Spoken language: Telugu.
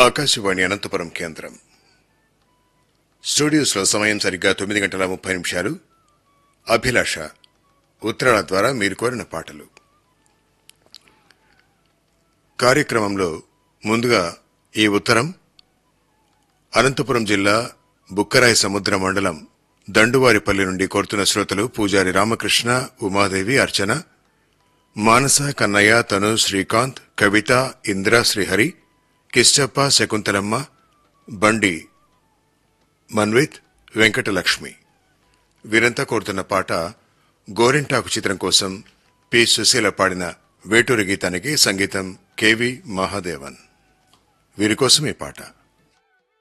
ఆకాశవాణి అనంతపురం కేంద్రం స్టూడియోస్లో సమయం సరిగ్గా తొమ్మిది గంటల ముప్పై నిమిషాలు అభిలాష ఉత్తరాల ద్వారా మీరు కోరిన పాటలు కార్యక్రమంలో ముందుగా ఈ ఉత్తరం అనంతపురం జిల్లా బుక్కరాయి సముద్ర మండలం దండువారిపల్లి నుండి కోరుతున్న శ్రోతలు పూజారి రామకృష్ణ ఉమాదేవి అర్చన మానస కన్నయ్య తను శ్రీకాంత్ కవిత ఇంద్ర శ్రీహరి కిష్టప్ప శకుంతలమ్మ బండి మన్విత్ వెంకటలక్ష్మి వీరంతా కోరుతున్న పాట గోరింటాకు చిత్రం కోసం పి సుశీల పాడిన వేటూరి గీతానికి సంగీతం కెవి మహాదేవన్ వీరి కోసం ఈ పాట